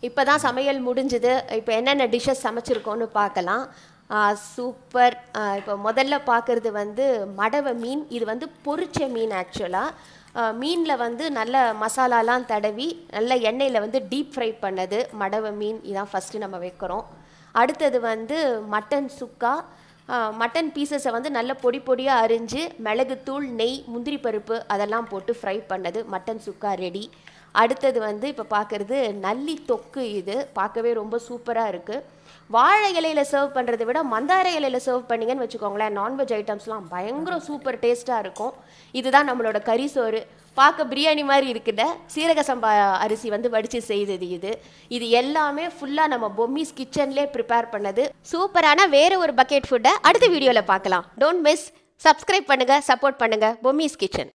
இப்போ தான் சமையல் முடிஞ்சுது இப்போ என்னென்ன டிஷ்ஷஸ் சமைச்சிருக்கோன்னு பார்க்கலாம் சூப்பர் இப்போ முதல்ல பார்க்குறது வந்து மடவை மீன் இது வந்து பொரிச்ச மீன் ஆக்சுவலாக மீனில் வந்து நல்ல மசாலாலாம் தடவி நல்ல எண்ணெயில் வந்து டீப் ஃப்ரை பண்ணது மடவை மீன் இதான் ஃபஸ்ட்டு நம்ம வைக்கிறோம் அடுத்தது வந்து மட்டன் சுக்கா மட்டன் பீசஸை வந்து நல்ல பொடி பொடியாக அரிஞ்சு மிளகுத்தூள் நெய் முந்திரி பருப்பு அதெல்லாம் போட்டு ஃப்ரை பண்ணது மட்டன் சுக்கா ரெடி அடுத்தது வந்து இப்போ பார்க்குறது நல்லி தொக்கு இது பார்க்கவே ரொம்ப சூப்பராக இருக்குது வாழை இலையில் சர்வ் பண்ணுறதை விட மந்தார இலையில் சர்வ் பண்ணிங்கன்னு வச்சுக்கோங்களேன் நான்வெஜ் ஐட்டம்ஸ்லாம் பயங்கர சூப்பர் டேஸ்ட்டாக இருக்கும் இதுதான் நம்மளோட கறி சோறு பார்க்க பிரியாணி மாதிரி இருக்குல்ல சீரக சம்பா அரிசி வந்து வடித்து செய்தது இது இது எல்லாமே ஃபுல்லாக நம்ம பொம்மிஸ் கிச்சன்லேயே ப்ரிப்பேர் பண்ணது சூப்பரான வேறு ஒரு பக்கெட் ஃபுட்டை அடுத்த வீடியோவில் பார்க்கலாம் டோன்ட் மிஸ் சப்ஸ்கிரைப் பண்ணுங்கள் சப்போர்ட் பண்ணுங்கள் பொம்மிஸ் கிச்சன்